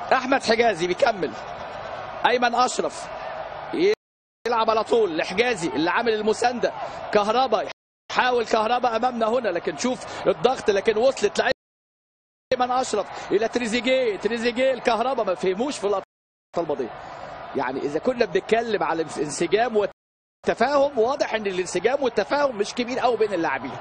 احمد حجازي بيكمل ايمن اشرف يلعب على طول لحجازي اللي عامل المسانده كهربا حاول كهربا امامنا هنا لكن شوف الضغط لكن وصلت لعيب ايمن اشرف الى تريزيجيه تريزيجيه الكهربا ما فهموش في اللقطه الماضيه يعني اذا كنا بنتكلم على الانسجام والتفاهم واضح ان الانسجام والتفاهم مش كبير قوي بين اللاعبين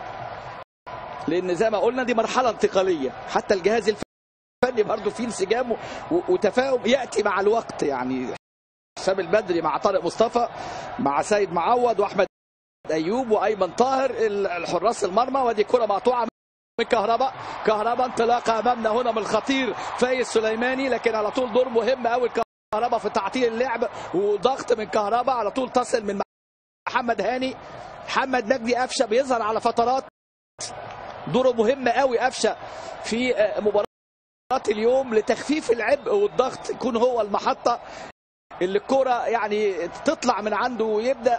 لان زي ما قلنا دي مرحله انتقاليه حتى الجهاز الفني برضه فيه انسجام و- وتفاهم ياتي مع الوقت يعني حسام البدري مع طارق مصطفى مع سيد معوض واحمد ايوب وايمن طاهر ال- الحراس المرمى ودي كره مقطوعه من كهرباء كهرباء انطلاقه امامنا هنا من الخطير فايز سليماني لكن على طول دور مهم قوي كهرباء في تعطيل اللعب وضغط من كهرباء على طول تصل من محمد هاني محمد مجدي قفشه بيظهر على فترات دوره مهم قوي قفشه في آه، مباراه اليوم لتخفيف العبء والضغط يكون هو المحطه اللي الكرة يعني تطلع من عنده ويبدا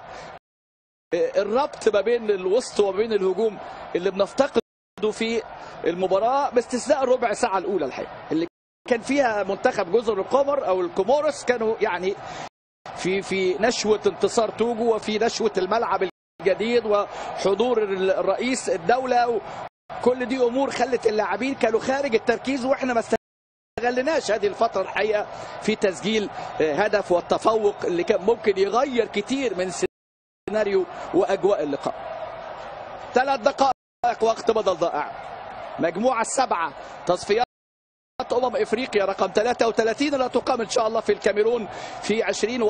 الربط ما بين الوسط وما بين الهجوم اللي بنفتقده في المباراه باستثناء الربع ساعه الاولى الحقيقه اللي كان فيها منتخب جزر القمر او الكومورس كانوا يعني في في نشوه انتصار توجو وفي نشوه الملعب الجديد وحضور الرئيس الدوله كل دي امور خلت اللاعبين كانوا خارج التركيز واحنا ما استغلناش هذه الفتره الحقيقه في تسجيل آه، هدف والتفوق اللي كان ممكن يغير كتير من سيناريو واجواء اللقاء ثلاث دقائق وقت بدل ضائع مجموعه السبعه تصفيات امم افريقيا رقم 33 لا تقام ان شاء الله في الكاميرون في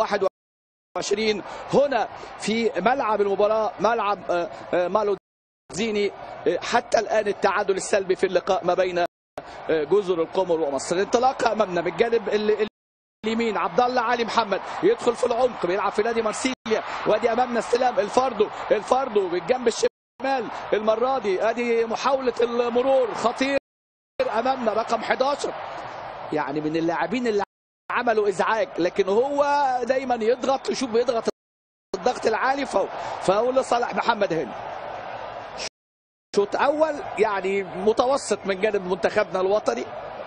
2021 هنا في ملعب المباراه ملعب آه، آه، مالو زيني آه، حتى الان التعادل السلبي في اللقاء ما بين آه، جزر القمر ومصر الانطلاقه امامنا من الجانب ال- اليمين عبد الله علي محمد يدخل في العمق بيلعب في نادي مارسيليا وادي امامنا استلام الفاردو الفاردو بالجنب الشمال المره دي ادي محاوله المرور خطير امامنا رقم 11 يعني من اللاعبين اللي عملوا ازعاج لكن هو دايما يضغط يشوف بيضغط الضغط العالي فوق فاول لصالح محمد هاني شوط اول يعني متوسط من جانب منتخبنا الوطني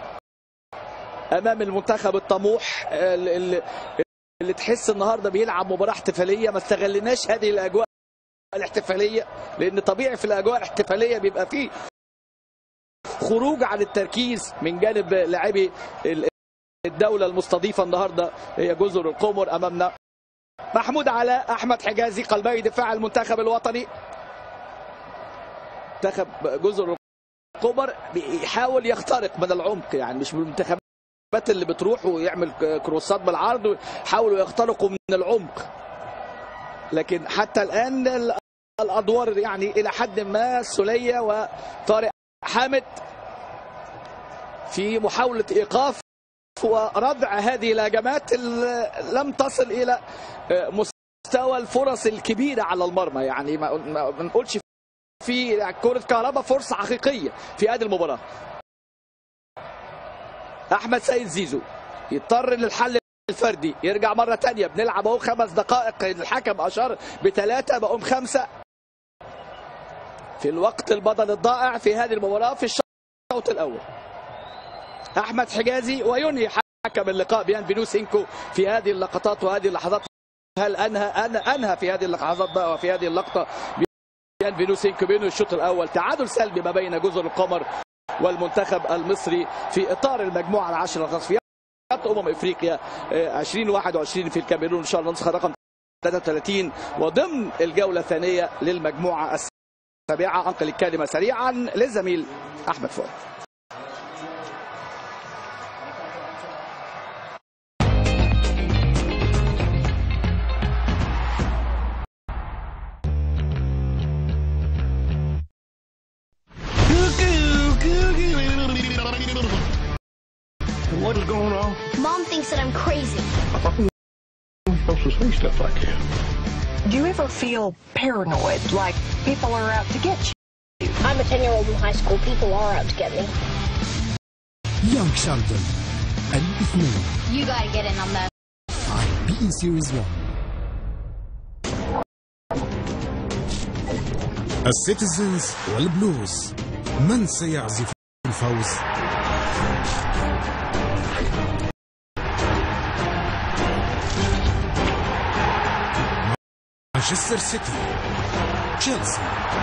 امام المنتخب الطموح اللي, اللي تحس النهارده بيلعب مباراه احتفاليه ما استغلناش هذه الاجواء الاحتفاليه لان طبيعي في الاجواء الاحتفاليه بيبقى فيه خروج عن التركيز من جانب لاعبي ال- الدوله المستضيفه النهارده هي جزر القمر امامنا محمود علاء احمد حجازي قلبي دفاع المنتخب الوطني منتخب جزر القمر بيحاول يخترق من العمق يعني مش من المنتخبات اللي بتروح ويعمل كروسات بالعرض ويحاولوا يخترقوا من العمق لكن حتى الان ال- الادوار يعني الى حد ما سليه وطارق حامد في محاوله ايقاف وردع هذه الهجمات اللي لم تصل الى مستوى الفرص الكبيره على المرمى يعني ما ما ما نقولش في كره كهرباء فرصه حقيقيه في هذه المباراه احمد سيد زيزو يضطر للحل الفردي يرجع مره تانية بنلعب اهو خمس دقائق الحكم اشار بثلاثه بقوم خمسه في الوقت البدل الضائع في هذه المباراه في الشوط الاول احمد حجازي وينهي حكم اللقاء بيان بينو سينكو في هذه اللقطات وهذه اللحظات هل انهى أنا انهى في هذه اللحظات بقى وفي هذه اللقطه بيان بينو سينكو بينهي الشوط الاول تعادل سلبي ما بين جزر القمر والمنتخب المصري في اطار المجموعه العشره تصفيات امم افريقيا آه، 2021 في الكاميرون ان شاء الله نسخه رقم 33 وضمن الجوله الثانيه للمجموعه السابعه انقل الكلمه سريعا للزميل احمد فؤاد What is going on? Mom thinks that I'm crazy. I'm supposed to say stuff like that. Do you ever feel paranoid, like people are out to get you? I'm a 10 year old in high school. People are out to get me. Young Sheldon الاثنين You gotta get in on that. على بي اي سيريز 1 السيتيزنز والبلوز من سيعزف الفوز مانشستر سيتي تشيلسي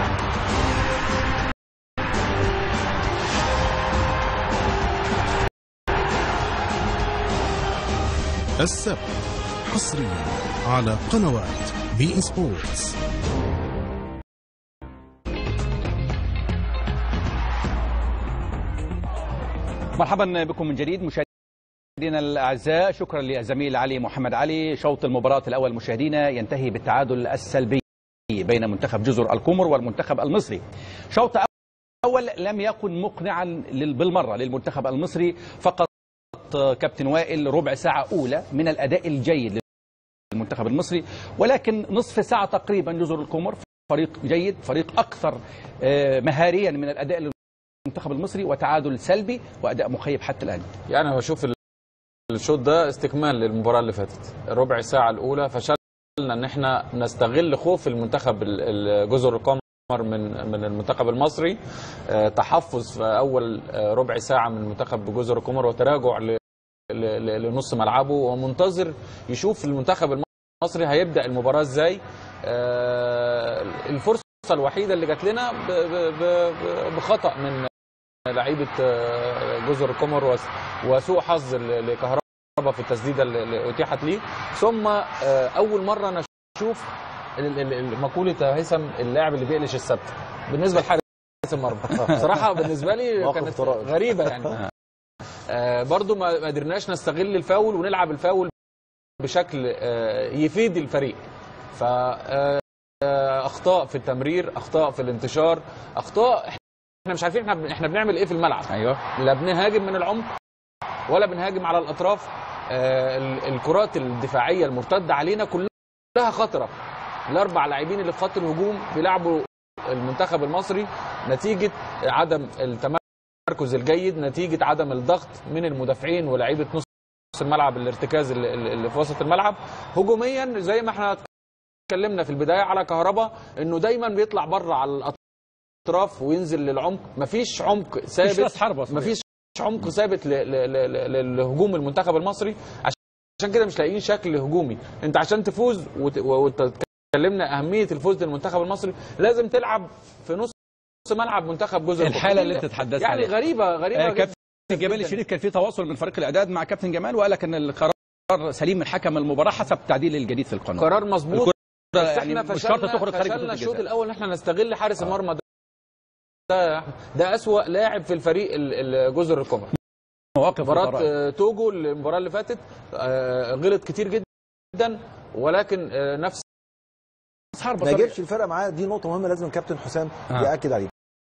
السبت حصريا على قنوات بي إن سبورتس مرحبا بكم من جديد مشاهدينا الاعزاء شكرا للزميل علي محمد علي شوط المباراه الاول مشاهدينا ينتهي بالتعادل السلبي بين منتخب جزر القمر والمنتخب المصري شوط اول لم يكن مقنعا لل- بالمره للمنتخب المصري فقط كابتن وائل ربع ساعه اولى من الاداء الجيد للمنتخب المصري ولكن نصف ساعه تقريبا جزر القمر فريق جيد فريق اكثر آه، مهاريا من الاداء للمنتخب المصري وتعادل سلبي واداء مخيب حتى الان يعني انا بشوف ال- الشوط ده استكمال للمباراه اللي فاتت الربع ساعه الاولى فشلنا ان احنا نستغل خوف المنتخب ال- ال- جزر القمر من من المنتخب المصري آه، تحفظ في اول آه، ربع ساعه من منتخب جزر القمر وتراجع ل- ل- ل- لنص ملعبه ومنتظر يشوف المنتخب المصري هيبدا المباراه ازاي آه، الفرصه الوحيده اللي جات لنا ب- ب- ب- بخطا من لعيبه آه، جزر القمر وس- وسوء حظ ل- لكهربا في التسديده اللي اللي اتيحت ليه ثم آه، اول مره انا اشوف ال- ال- ال- مقوله هيثم اللاعب اللي بيقلش السبت بالنسبه لحارس المرمى بصراحه بالنسبه لي موقف كانت طرائف. غريبه يعني آه، برضو ما ما قدرناش نستغل الفاول ونلعب الفاول بشكل آه، يفيد الفريق ف آه، آه، اخطاء في التمرير اخطاء في الانتشار اخطاء احنا مش عارفين احنا احنا بنعمل ايه في الملعب ايوه لا بنهاجم من العمق ولا بنهاجم على الاطراف آه، ال- الكرات الدفاعيه المرتده علينا كلها خطره الاربع لاعبين اللي في خط الهجوم بيلعبوا المنتخب المصري نتيجه عدم التمركز الجيد نتيجه عدم الضغط من المدافعين ولاعيبه نص الملعب الارتكاز اللي- اللي في وسط الملعب هجوميا زي ما احنا اتكلمنا في البدايه على كهربا انه دايما بيطلع بره على الاطراف وينزل للعمق مفيش عمق ثابت راس حربة صحيح. مفيش عمق ثابت ل- ل- ل- ل- لهجوم المنتخب المصري عشان كده مش لاقيين شكل هجومي انت عشان تفوز وت- وتكلمنا اهميه الفوز للمنتخب المصري لازم تلعب في نص ملعب منتخب جزر الحالة القمر. اللي انت تتحدث يعني عليها. غريبه غريبه آه، جدا كابتن جمال الشريف كان في تواصل من فريق الاعداد مع كابتن جمال وقال لك ان القرار سليم من حكم المباراه حسب التعديل الجديد في القانون قرار مظبوط الكرة بس يعني احنا مش شرط فشلنا تخرج خارج فشلنا منطقة الشوط الجزاء. الاول ان احنا نستغل حارس المرمى ده ده ده اسوأ لاعب في الفريق ال- ال- جزر القمر مواقف مباراة وطرائف. آه، توجو المباراة اللي فاتت آه، غلط كتير جدا ولكن آه، نفس حرب ما صريح. يجيبش الفرقه معاه دي نقطه مهمه لازم الكابتن حسام آه. ياكد عليها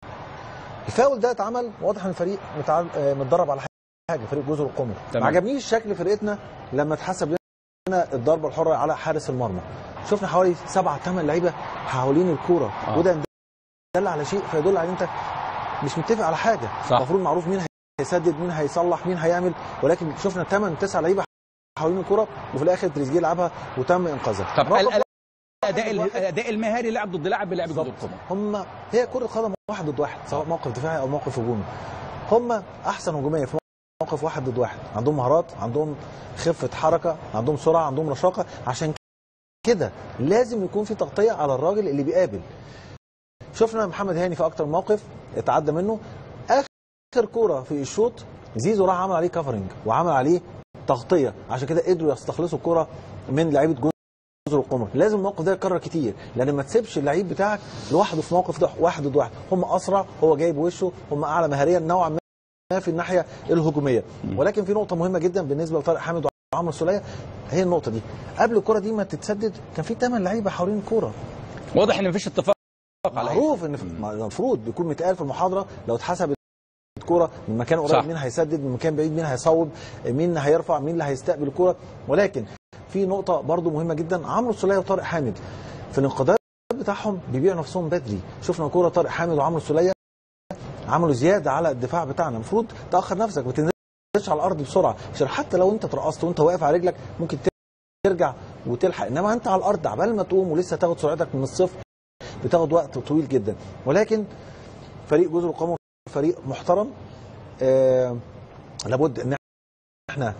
الفاول ده اتعمل واضح ان الفريق متع... آه، متدرب على حاجه فريق جزر القمر تمام. ما عجبنيش شكل فرقتنا لما اتحسب لنا الضربه الحره على حارس المرمى شفنا حوالي سبعة ثمان لعيبه حوالين الكوره آه. وده يدل على شيء فيدل على ان انت مش متفق على حاجه صح. المفروض معروف مين هيسدد مين هيصلح مين هيعمل ولكن شفنا 8 9 لعيبه حوالين الكوره وفي الاخر تريزيجيه لعبها وتم انقاذها طب موقف ال- الاداء واحد ضد واحد. الاداء المهاري لاعب ضد لاعب بيلعب ضد القمر هم هي كرة قدم واحد ضد واحد سواء موقف دفاعي او موقف هجومي هم احسن هجوميه في موقف واحد ضد واحد عندهم مهارات عندهم خفه حركه عندهم سرعه عندهم رشاقه عشان كده لازم يكون في تغطيه على الراجل اللي بيقابل شفنا محمد هاني في اكتر من موقف اتعدى منه اخر كوره في الشوط زيزو راح عمل عليه كفرنج وعمل عليه تغطيه عشان كده قدروا يستخلصوا الكوره من لعيبه جون جزر القمر لازم الموقف ده يتكرر كتير لان ما تسيبش اللعيب بتاعك لوحده في موقف ده واحد ضد واحد هم اسرع هو جايب وشه هم اعلى مهاريا نوعا ما في الناحيه الهجوميه ولكن في نقطه مهمه جدا بالنسبه لطارق حامد وعمرو السوليه هي النقطه دي قبل الكره دي ما تتسدد كان في ثمان لعيبه حوالين الكوره واضح ان مفيش اتفاق على أي معروف ان في- المفروض بيكون متقال في المحاضره لو اتحسبت الكوره من مكان قريب صح. مين هيسدد من مكان بعيد مين هيصوب مين هيرفع مين اللي هيستقبل الكوره ولكن في نقطه برضو مهمه جدا عمرو السوليه وطارق حامد في الانقاذات بتاعهم بيبيعوا نفسهم بدري شفنا كوره طارق حامد وعمرو السوليه عملوا زياده على الدفاع بتاعنا المفروض تاخر نفسك ما تنزلش على الارض بسرعه عشان حتى لو انت اترقصت وانت واقف على رجلك ممكن ترجع وتلحق انما انت على الارض عبال ما تقوم ولسه تاخد سرعتك من الصفر بتاخد وقت طويل جدا ولكن فريق جزر القمر فريق محترم آه لابد ان احنا